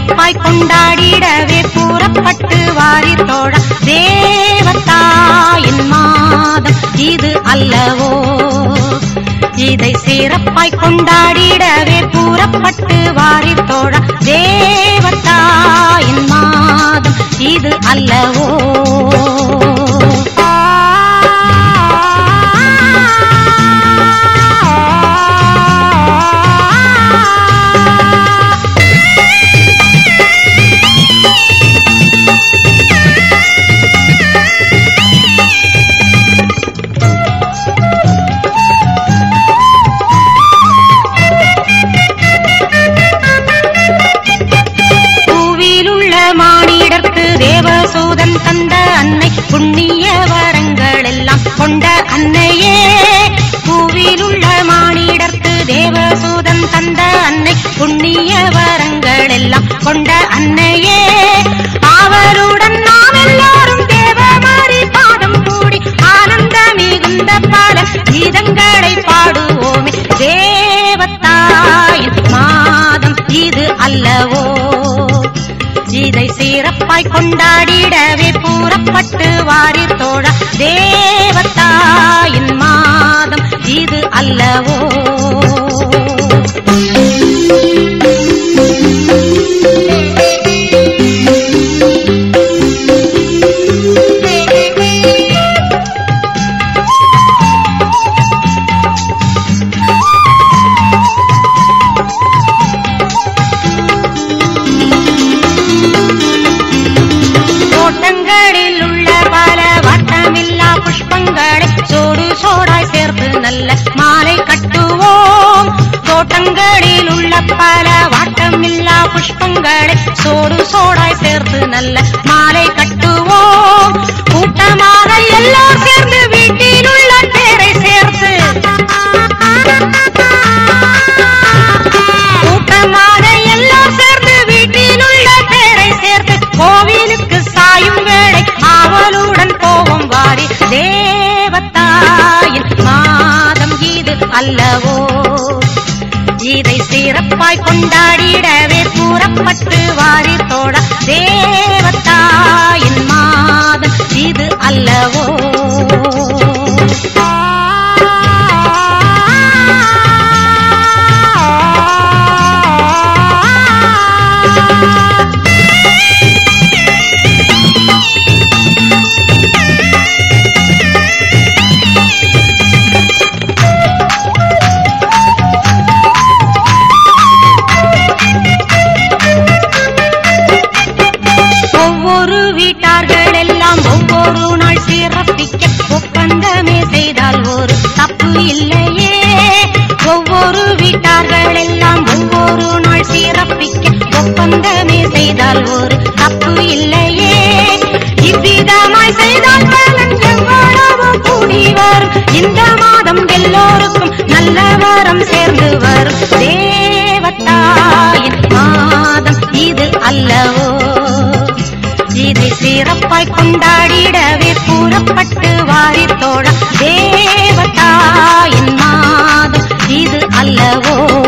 சிறப்பாய் கொண்டாடிடவே கூறப்பட்டு வாரி தோழ தேவத்தாயின் மாதம் இது அல்லவோ இதை சிறப்பாய் கொண்டாடிடவே கூறப்பட்டு வாரி தோழ தேவத்தாயின் மாதம் இது அல்லவோ பூவிலுள்ள மானிடர்க்கு தேவசூதன் தந்த அன்னை புண்ணிய வரங்கள் எல்லாம் கொண்ட அன்னையே பூவிலுள்ள மானிடர்க்கு தேவசூதன் தந்த அன்னை புண்ணிய வரங்கள் எல்லாம் கொண்ட அன்னையே அவருடன் நாம் எல்லாரும் தேவமாரி பாதம் கூடி ஆனந்த மிகுந்த பல கீதங்களை பாடுவோமே தேவத்தாயின் மாதம் இது அல்லவோ இதை சிறப்பாய் கொண்டாடிடவே கூறப்பட்டு வாரிர் தோழ தேவத்தாயின் மாதம் இது அல்லவோ தோட்டங்களில் உள்ள பல வட்டமில்லா புஷ்பங்களை சோடு சோடாய் சேர்த்து நல்ல மாலை கட்டுவோம் தோட்டங்களில் உள்ள பல வாட்டமில்லா புஷ்பங்களை சோடு சோடாய் சேர்த்து நல்ல மாலை கட்டுவோம் கூட்டமாக எல்லோர் சேர்ந்து வீட்டில் உள்ள தேரை சேர்த்து கூட்டமாக எல்லாம் சேர்ந்து வீட்டில் உள்ள பேரை சேர்த்து கோவிலுக்கு சாயும் வேளை ஆவலுடன் போவோம் வாரி தேவத்தாயின் மாதம் இது அல்லவோ இதை சிறப்பாய் கொண்டாடிடவே கூறப்பட்டு வாரி தோட தேவத்தாயின் மாதம் இது அல்லவோ ஒவ்வொரு வீட்டார்கள் எல்லாம் ஒவ்வொரு நாள் சிறப்பிக்க ஒப்பந்தமே செய்தால் ஒரு தப்பு இல்லையே ஒவ்வொரு வீட்டார்கள் எல்லாம் ஒவ்வொரு நாள் சிறப்பிக்க ஒப்பந்தமே செய்தால் ஒரு தப்பு இல்லையே இவ்விதமாய் செய்தால் பலன் எவ்வளவு கூடி வரும் இந்த மாதம் எல்லோருக்கும் நல்ல வரம் சேர்ந்து வரும் தேவத்தாயின் மாதம் இது அல்லவோ இதை சிறப்பாய் கொண்டாடிடவே கூறப்பட்டு வாரி தோழ தேவதாயின் மாதம் இது அல்லவோ